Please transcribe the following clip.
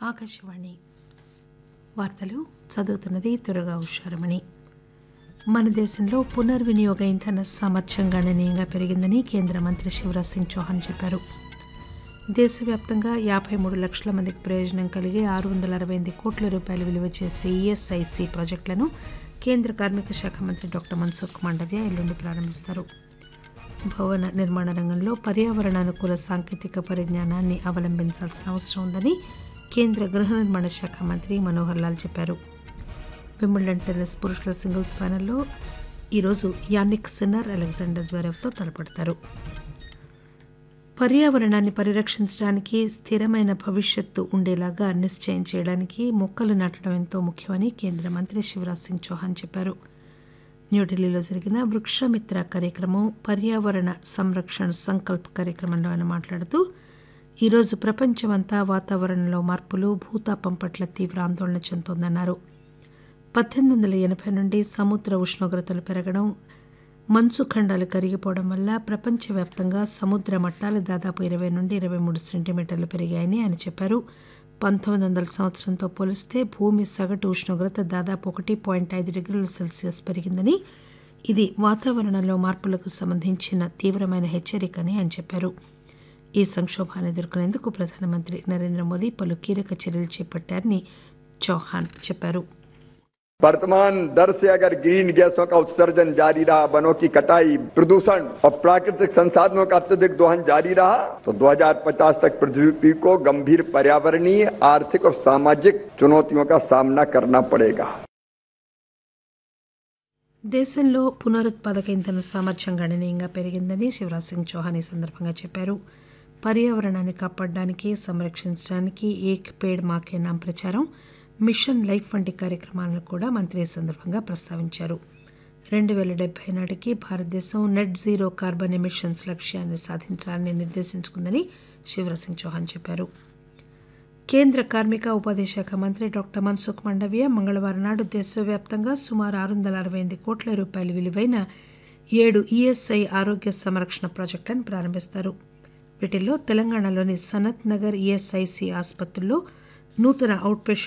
ఆకాశవాణి వార్తలు చదువుతున్నది త్వరగా హుషారమణి మన దేశంలో పునర్వినియోగ ఇంధన సామర్థ్యం గణనీయంగా పెరిగిందని కేంద్ర మంత్రి శివరాజ్ సింగ్ చౌహాన్ చెప్పారు దేశవ్యాప్తంగా యాభై మూడు లక్షల మందికి ప్రయోజనం కలిగే ఆరు వందల అరవై ఎనిమిది కోట్ల రూపాయలు విలువ చేసే ఈఎస్ఐసి ప్రాజెక్టులను కేంద్ర కార్మిక శాఖ మంత్రి డాక్టర్ మన్సుఖ్ మాండవ్య ఎల్లుండి ప్రారంభిస్తారు భవన నిర్మాణ రంగంలో పర్యావరణానుకూల సాంకేతిక పరిజ్ఞానాన్ని అవలంబించాల్సిన అవసరం ఉందని కేంద్ర గృహ నిర్మాణ శాఖ మంత్రి మనోహర్ లాల్ చెప్పారు విమ్బల్డన్ టెన్నిస్ పురుషుల సింగిల్స్ ఫైనల్లో ఈరోజు యానిక్ సిన్నర్ అలెగ్జాండర్ జ్వెరెవ్తో తలపడతారు పర్యావరణాన్ని పరిరక్షించడానికి స్థిరమైన భవిష్యత్తు ఉండేలాగా నిశ్చయం చేయడానికి మొక్కలు నాటడం ఎంతో ముఖ్యమని కేంద్ర మంత్రి శివరాజ్ సింగ్ చౌహాన్ చెప్పారు న్యూఢిల్లీలో జరిగిన వృక్షమిత్ర కార్యక్రమం పర్యావరణ సంరక్షణ సంకల్ప్ కార్యక్రమంలో ఆయన మాట్లాడుతూ ఈరోజు ప్రపంచమంతా వాతావరణంలో మార్పులు భూతాపం పట్ల తీవ్ర ఆందోళన చెందోందన్నారు పద్దెనిమిది వందల ఎనభై నుండి సముద్ర ఉష్ణోగ్రతలు పెరగడం మంచు ఖండాలు కరిగిపోవడం వల్ల ప్రపంచవ్యాప్తంగా సముద్ర మట్టాలు దాదాపు ఇరవై నుండి ఇరవై మూడు సెంటీమీటర్లు పెరిగాయని ఆయన చెప్పారు పంతొమ్మిది వందల సంవత్సరంతో పోలిస్తే భూమి సగటు ఉష్ణోగ్రత దాదాపు ఒకటి పాయింట్ ఐదు డిగ్రీల సెల్సియస్ పెరిగిందని ఇది వాతావరణంలో మార్పులకు సంబంధించిన తీవ్రమైన హెచ్చరికని ఆయన చెప్పారు ఈ సంక్షోభాన్ని ఎదుర్కొనేందుకు ప్రధానమంత్రి నరేంద్ర మోదీ పలు కీలక చర్యలు చేపట్టారని చౌహాన్ చెప్పారు वर्तमान दर से अगर ग्रीन गैसों का उत्सर्जन जारी रहा वनों की कटाई प्रदूषण और प्राकृतिक संसाधनों का अत्यधिक दोहन जारी रहा तो 2050 तक पृथ्वी को गंभीर पर्यावरणीय आर्थिक और सामाजिक चुनौतियों का सामना करना पड़ेगा దేశంలో పునరుత్పాదక ఇంధన సామర్థ్యం గణనీయంగా పెరిగిందని శివరాజ్ సింగ్ చౌహాన్ ఈ సందర్భంగా చెప్పారు పర్యావరణాన్ని కాపాడడానికి సంరక్షించడానికి ఏక్ పేడ్ మాకే నామ్ ప్రచారం మిషన్ లైఫ్ వంటి కార్యక్రమాలను కూడా మంత్రి ఈ సందర్భంగా ప్రస్తావించారు రెండు వేల డెబ్బై నాటికి భారతదేశం నెట్ జీరో కార్బన్ ఎమిషన్స్ లక్ష్యాన్ని సాధించాలని నిర్దేశించుకుందని శివరాజ్ సింగ్ చౌహాన్ చెప్పారు కేంద్ర కార్మిక ఉపాధి శాఖ మంత్రి డాక్టర్ మన్సుఖ్ మండవ్య మంగళవారం నాడు దేశవ్యాప్తంగా సుమారు ఆరు వందల అరవై ఎనిమిది కోట్ల రూపాయల విలువైన ఏడు ఈఎస్ఐ ఆరోగ్య సంరక్షణ ప్రాజెక్టులను ప్రారంభిస్తారు వీటిల్లో తెలంగాణలోని సనత్ నగర్ ఈఎస్ఐసి ఆసుపత్రుల్లో నూతన అవుట్ పేషెంట్